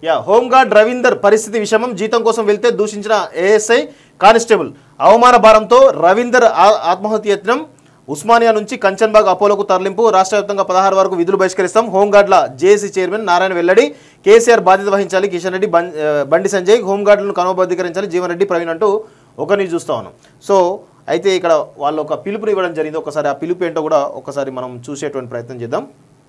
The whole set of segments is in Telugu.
యా హోంగార్డ్ రవీందర్ పరిస్థితి విషమం జీతం కోసం వెళ్తే దూషించిన ఏఎస్ఐ కానిస్టేబుల్ అవమాన భారంతో రవీందర్ ఆ- ఆత్మహత్య యత్నం ఉస్మానియా నుంచి కంచన్బాగ్ అపోలోకు తరలింపు రాష్ట్ర వ్యాప్తంగా పదహారు వరకు విధులు బహిష్కరిస్తాం హోంగార్డుల జేఏసీ చైర్మన్ నారాయణ వెల్లడి కేసీఆర్ బాధ్యత వహించాలి కిషన్ రెడ్డి బం- ఆ, బండి సంజయ్ హోంగార్డులను క్రమబద్ధీకరించాలి జీవన్ రెడ్డి ప్రవీణ్ అంటూ ఒకరిని చూస్తా ఉన్నాం సో అయితే ఇక్కడ వాళ్ళు ఒక పిలుపుని ఇవ్వడం జరిగింది ఒకసారి ఆ పిలుపు ఏంటో కూడా ఒకసారి మనం చూసేటువంటి ప్రయత్నం చేద్దాం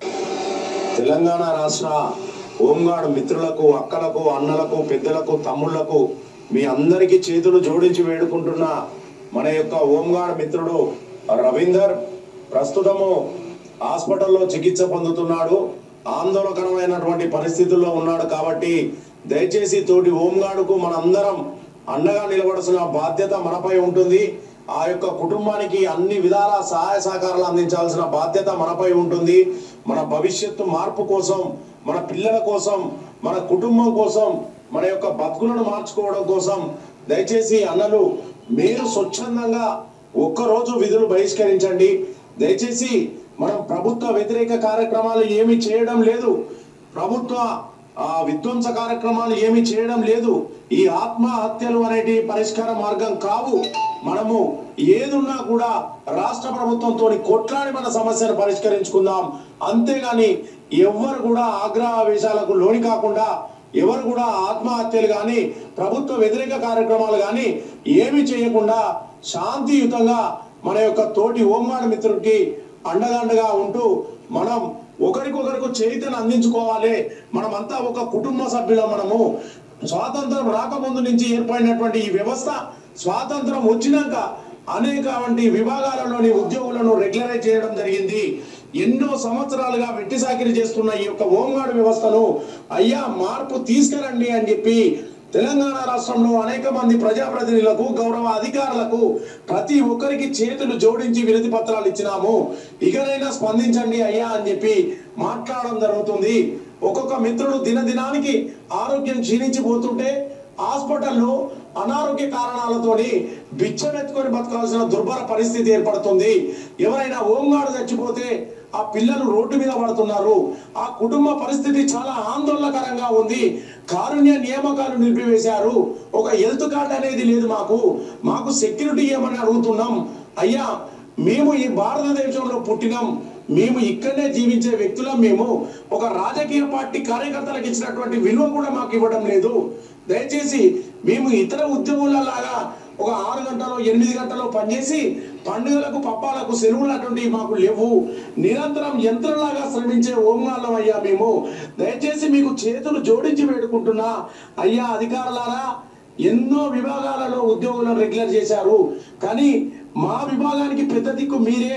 తెలంగాణ రాష్ట్ర హోంగార్డ్ మిత్రులకు అక్కలకు అన్నలకు పెద్దలకు తమ్ముళ్లకు మీ అందరికీ చేతులు జోడించి వేడుకుంటున్న మన యొక్క హోంగార్డ్ మిత్రుడు రవీందర్ ప్రస్తుతము హాస్పిటల్లో చికిత్స పొందుతున్నాడు ఆందోళనకరమైనటువంటి పరిస్థితుల్లో ఉన్నాడు కాబట్టి దయచేసి తోటి హోంగార్డుకు మనందరం అండగా నిలబడాల్సిన బాధ్యత మనపై ఉంటుంది ఆ యొక్క కుటుంబానికి అన్ని విధాల సహాయ సహకారాలు అందించాల్సిన బాధ్యత మనపై ఉంటుంది మన భవిష్యత్తు మార్పు కోసం మన పిల్లల కోసం మన కుటుంబం కోసం మన యొక్క బతుకులను మార్చుకోవడం కోసం దయచేసి అన్నలు మీరు స్వచ్ఛందంగా ఒక్కరోజు విధులు బహిష్కరించండి దయచేసి మనం ప్రభుత్వ వ్యతిరేక కార్యక్రమాలు ఏమి చేయడం లేదు ప్రభుత్వ ఆ విధ్వంస కార్యక్రమాలు ఏమి చేయడం లేదు ఈ ఆత్మహత్యలు అనేటి పరిష్కార మార్గం కావు మనము ఏదున్నా కూడా రాష్ట్ర ప్రభుత్వంతో కొట్లాడి మన సమస్యను పరిష్కరించుకుందాం అంతేగాని ఎవ్వరు కూడా ఆగ్రహావేశాలకు లోని కాకుండా ఎవరు కూడా ఆత్మహత్యలు కానీ ప్రభుత్వ వ్యతిరేక కార్యక్రమాలు కానీ ఏమి చేయకుండా శాంతియుతంగా మన యొక్క తోటి హోంగార్డ్ మిత్రుడికి అండదండగా ఉంటూ మనం ఒకరికొకరికి చేతిని అందించుకోవాలి మనమంతా ఒక కుటుంబ సభ్యులం మనము స్వాతంత్రం రాకముందు నుంచి ఏర్పడినటువంటి ఈ వ్యవస్థ స్వాతంత్రం వచ్చినాక అనేక వంటి విభాగాలలోని ఉద్యోగులను రెగ్యులరైజ్ చేయడం జరిగింది ఎన్నో సంవత్సరాలుగా వెట్టి సాకిరి చేస్తున్న ఈ యొక్క హోంగార్డ్ వ్యవస్థను అయ్యా మార్పు తీసుకురండి అని చెప్పి తెలంగాణ రాష్ట్రంలో అనేక మంది ప్రజాప్రతినిధులకు గౌరవ అధికారులకు ప్రతి ఒక్కరికి చేతులు జోడించి వినతి పత్రాలు ఇచ్చినాము ఇకనైనా స్పందించండి అయ్యా అని చెప్పి మాట్లాడడం జరుగుతుంది ఒక్కొక్క మిత్రుడు దినదినానికి ఆరోగ్యం క్షీణించిపోతుంటే హాస్పిటల్లో అనారోగ్య కారణాలతోని బిచ్చమెత్తుకొని బతకాల్సిన దుర్భర పరిస్థితి ఏర్పడుతుంది ఎవరైనా హోంగార్డు చచ్చిపోతే ఆ పిల్లలు రోడ్డు మీద పడుతున్నారు ఆ కుటుంబ పరిస్థితి చాలా ఆందోళనకరంగా ఉంది కారుణ్య నియామకాలు నిలిపివేశారు ఒక హెల్త్ కార్డ్ అనేది లేదు మాకు మాకు సెక్యూరిటీ ఇవ్వమని అడుగుతున్నాం అయ్యా మేము ఈ భారతదేశంలో పుట్టినాం మేము ఇక్కడనే జీవించే వ్యక్తులం మేము ఒక రాజకీయ పార్టీ కార్యకర్తలకు ఇచ్చినటువంటి విలువ కూడా మాకు ఇవ్వడం లేదు దయచేసి మేము ఇతర ఉద్యోగుల లాగా ఒక ఆరు గంటలో ఎనిమిది గంటలో పనిచేసి పండుగలకు పప్పాలకు సెలవులు అటువంటివి మాకు లేవు నిరంతరం యంత్రంలాగా శ్రమించే ఓంగాళ్ళం అయ్యా మేము దయచేసి మీకు చేతులు జోడించి వేడుకుంటున్నా అయ్యా అధికారులారా ఎన్నో విభాగాలలో ఉద్యోగులను రెగ్యులర్ చేశారు కానీ మా విభాగానికి పెద్ద దిక్కు మీరే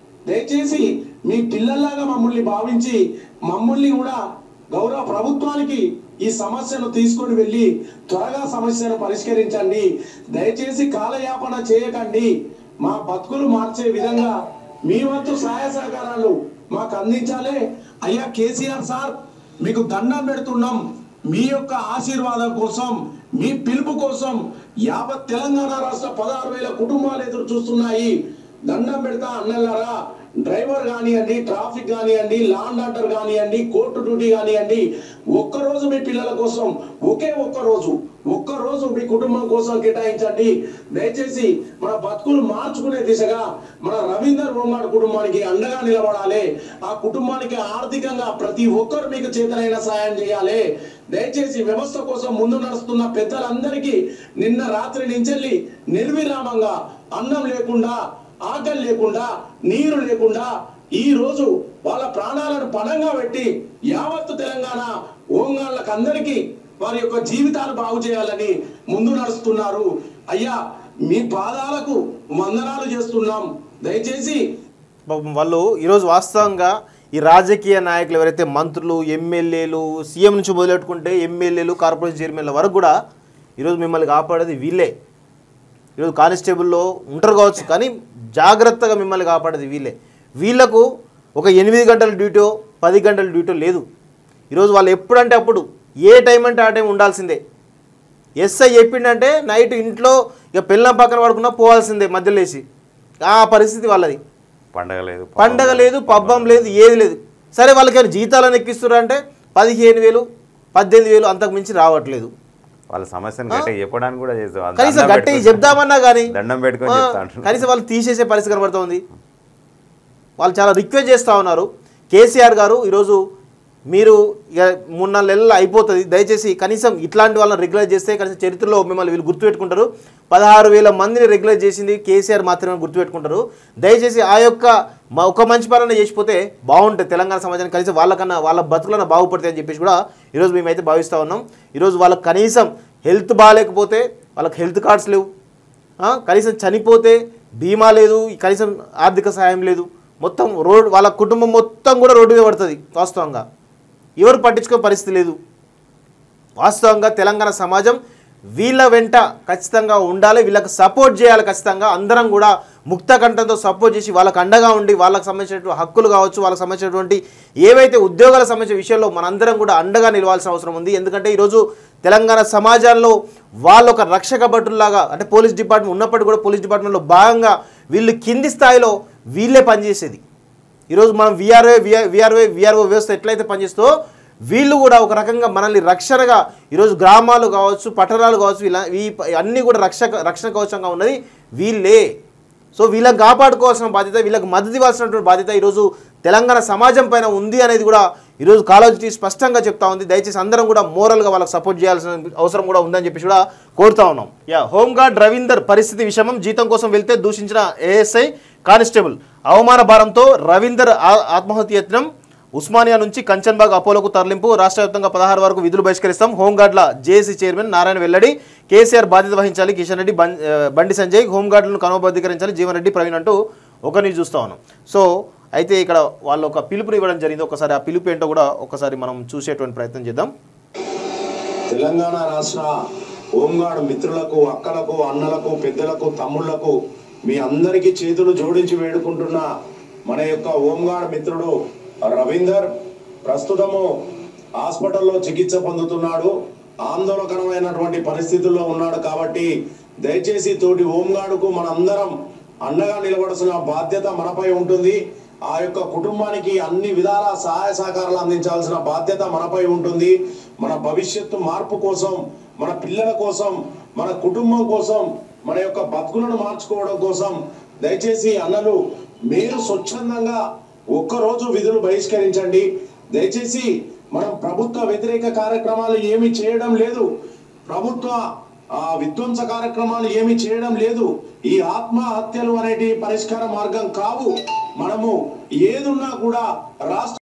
దయచేసి మీ పిల్లల్లాగా మమ్మల్ని భావించి మమ్మల్ని కూడా గౌరవ ప్రభుత్వానికి ఈ సమస్యను తీసుకొని వెళ్ళి త్వరగా సమస్యను పరిష్కరించండి దయచేసి కాలయాపన చేయకండి మా బతుకులు మార్చే విధంగా మీ వంతు సహాయ సహకారాలు మాకు అందించాలి అయ్యా కేసీఆర్ సార్ మీకు దండం పెడుతున్నాం మీ యొక్క ఆశీర్వాదం కోసం మీ పిలుపు కోసం యావత్ తెలంగాణ రాష్ట్ర పదహారు వేల కుటుంబాలు ఎదురు చూస్తున్నాయి దండం పెడతా అన్నలారా డ్రైవర్ కానివ్వండి ట్రాఫిక్ కానివ్వండి లాండ్ ఆర్డర్ కానివ్వండి కోర్టు డ్యూటీ కానివ్వండి ఒక్కరోజు మీ పిల్లల కోసం ఒకే ఒక్క రోజు ఒక్క రోజు మీ కుటుంబం కోసం కేటాయించండి దయచేసి మన బతుకులు మార్చుకునే దిశగా మన రవీందర్ హోంగార్డ్ కుటుంబానికి అండగా నిలబడాలి ఆ కుటుంబానికి ఆర్థికంగా ప్రతి ఒక్కరు మీకు చేతనైన సాయం చేయాలి దయచేసి వ్యవస్థ కోసం ముందు నడుస్తున్న పెద్దలందరికీ నిన్న రాత్రి నుంచి నిర్విరామంగా అన్నం లేకుండా ఆకలి లేకుండా నీరు లేకుండా ఈ రోజు వాళ్ళ ప్రాణాలను పణంగా పెట్టి యావత్తు తెలంగాణ ఓంగాళ్ళకి అందరికీ వారి యొక్క జీవితాలు బాగు చేయాలని ముందు నడుస్తున్నారు అయ్యా మీ పాదాలకు వందనాలు చేస్తున్నాం దయచేసి పాపం వాళ్ళు ఈరోజు వాస్తవంగా ఈ రాజకీయ నాయకులు ఎవరైతే మంత్రులు ఎమ్మెల్యేలు సీఎం నుంచి మొదలెట్టుకుంటే ఎమ్మెల్యేలు కార్పొరేషన్ చైర్మన్ల వరకు కూడా ఈరోజు మిమ్మల్ని కాపాడేది వీళ్ళే ఈరోజు కానిస్టేబుల్లో ఉంటారు కావచ్చు కానీ జాగ్రత్తగా మిమ్మల్ని కాపాడేది వీళ్ళే వీళ్ళకు ఒక ఎనిమిది గంటల డ్యూటో పది గంటల డ్యూటో లేదు ఈరోజు వాళ్ళు ఎప్పుడంటే అప్పుడు ఏ టైం అంటే ఆ టైం ఉండాల్సిందే ఎస్ఐ చెప్పిండంటే నైట్ ఇంట్లో ఇక పిల్లం పక్కన పడుకున్నా పోవాల్సిందే మధ్యలో లేచి ఆ పరిస్థితి వాళ్ళది పండగ లేదు పండగ లేదు పబ్బం లేదు ఏది లేదు సరే వాళ్ళకి ఏమైనా జీతాలను ఎక్కిస్తున్నారు అంటే పదిహేను వేలు పద్దెనిమిది వేలు అంతకు మించి రావట్లేదు వాళ్ళ సమస్యను గట్టిగా చెప్పడానికి కూడా చేస్తాం వాళ్ళు కనీసం దండం గట్టి పెట్టుకొని- చెప్దామన్నా కానీ దండం పెట్టుకొని ఆ, చెప్తా అంటున్నారు. కనీసం వాళ్ళు తీసేసే పరిస్థితి కనబడుతోంది వాళ్ళు చాలా రిక్వెస్ట్ చేస్తూ ఉన్నారు కేసీఆర్ గారు ఈరోజు మీరు ఇక మూడు నాలుగు నెలలు అయిపోతుంది దయచేసి కనీసం ఇట్లాంటి వాళ్ళని రెగ్యులర్ చేస్తే కనీసం చరిత్రలో మిమ్మల్ని వీళ్ళు గుర్తుపెట్టుకుంటారు పదహారు వేల మందిని రెగ్యులర్ చేసింది కేసీఆర్ మాత్రమే గుర్తుపెట్టుకుంటారు దయచేసి ఆ యొక్క మ- ఒక మంచి పాలన చేసిపోతే బాగుంటుంది తెలంగాణ సమాజానికి కనీసం వాళ్ళకన్నా వాళ్ళ బతుకులన్నా బాగుపడతాయి అని చెప్పేసి కూడా ఈరోజు మేమైతే భావిస్తూ ఉన్నాం ఈరోజు వాళ్ళకి కనీసం హెల్త్ బాగాలేకపోతే వాళ్ళకి హెల్త్ కార్డ్స్ లేవు ఆ, కనీసం చనిపోతే బీమా లేదు కనీసం ఆర్థిక సహాయం లేదు మొత్తం రోడ్ వాళ్ళ కుటుంబం మొత్తం కూడా రోడ్డు మీద పడుతుంది వాస్తవంగా ఎవరు పట్టించుకో పరిస్థితి లేదు వాస్తవంగా తెలంగాణ సమాజం వీళ్ళ వెంట ఖచ్చితంగా ఉండాలి వీళ్ళకి సపోర్ట్ చేయాలి ఖచ్చితంగా అందరం కూడా ముక్త కంఠంతో సపోర్ట్ చేసి వాళ్ళకి అండగా ఉండి వాళ్ళకి సంబంధించినటువంటి హక్కులు కావచ్చు వాళ్ళకి సంబంధించినటువంటి ఏవైతే ఉద్యోగాలకు సంబంధించిన విషయంలో మనందరం కూడా అండగా నిలవాల్సిన అవసరం ఉంది ఎందుకంటే ఈరోజు తెలంగాణ సమాజంలో వాళ్ళు ఒక రక్షక భటుల్లాగా అంటే పోలీస్ డిపార్ట్మెంట్ ఉన్నప్పటికీ కూడా పోలీస్ డిపార్ట్మెంట్లో భాగంగా వీళ్ళు కింది స్థాయిలో వీళ్ళే పనిచేసేది ఈరోజు మనం విఆర్ఓ విఆర్ఓ విఆర్ఓ వ్యవస్థ ఎట్లయితే పనిచేస్తో వీళ్ళు కూడా ఒక రకంగా మనల్ని రక్షణగా ఈరోజు గ్రామాలు కావచ్చు పట్టణాలు కావచ్చు ఇలా ఈ ప- అన్నీ కూడా రక్షక రక్షణ కవచంగా ఉన్నది వీళ్ళే సో వీళ్ళకి కాపాడుకోవాల్సిన బాధ్యత వీళ్ళకి మద్దతు ఇవ్వాల్సినటువంటి బాధ్యత ఈరోజు తెలంగాణ సమాజం పైన ఉంది అనేది కూడా ఈరోజు కాలేజీ స్పష్టంగా చెప్తా ఉంది దయచేసి అందరం కూడా మోరల్గా వాళ్ళకి సపోర్ట్ చేయాల్సిన అవసరం కూడా ఉందని చెప్పేసి కూడా కోరుతా ఉన్నాం యా హోంగార్డ్ రవీందర్ పరిస్థితి విషమం జీతం కోసం వెళ్తే దూషించిన ఏఎస్ఐ కానిస్టేబుల్ అవమాన భారంతో రవీందర్ ఆ- ఆత్మహత్య యత్నం ఉస్మానియా నుంచి కంచన్బాగ్ అపోలోకు తరలింపు రాష్ట్ర వ్యాప్తంగా పదహారు వరకు విధులు బహిష్కరిస్తాం హోంగార్డుల జేఏసీ చైర్మన్ నారాయణ వెల్లడి కేసీఆర్ బాధ్యత వహించాలి కిషన్ రెడ్డి బం- ఆ, బండి సంజయ్ హోంగార్డులను క్రమబద్ధీకరించాలి జీవన్ రెడ్డి ప్రవీణ్ అంటూ ఒకరిని చూస్తా ఉన్నాం సో అయితే ఇక్కడ వాళ్ళు ఒక పిలుపుని ఇవ్వడం జరిగింది ఒకసారి ఆ పిలుపు ఏంటో కూడా ఒకసారి మనం చూసేటువంటి ప్రయత్నం చేద్దాం తెలంగాణ రాష్ట్ర హోంగార్డ్ మిత్రులకు అక్కలకు అన్నలకు పెద్దలకు తమ్ముళ్లకు మీ అందరికీ చేతులు జోడించి వేడుకుంటున్న మన యొక్క హోంగార్డ్ మిత్రుడు రవీందర్ ప్రస్తుతము హాస్పిటల్లో చికిత్స పొందుతున్నాడు ఆందోళనకరమైనటువంటి పరిస్థితుల్లో ఉన్నాడు కాబట్టి దయచేసి తోటి హోంగార్డుకు మనందరం అండగా నిలబడాల్సిన బాధ్యత మనపై ఉంటుంది ఆ యొక్క కుటుంబానికి అన్ని విధాల సహాయ సహకారాలు అందించాల్సిన బాధ్యత మనపై ఉంటుంది మన భవిష్యత్తు మార్పు కోసం మన పిల్లల కోసం మన కుటుంబం కోసం మన యొక్క బతుకులను మార్చుకోవడం కోసం దయచేసి అన్నలు మీరు స్వచ్ఛందంగా ఒక్కరోజు విధులు బహిష్కరించండి దయచేసి మనం ప్రభుత్వ వ్యతిరేక కార్యక్రమాలు ఏమి చేయడం లేదు ప్రభుత్వ ఆ విధ్వంస కార్యక్రమాలు ఏమి చేయడం లేదు ఈ ఆత్మహత్యలు అనేటి పరిష్కార మార్గం కావు మనము ఏదున్నా కూడా రాష్ట్ర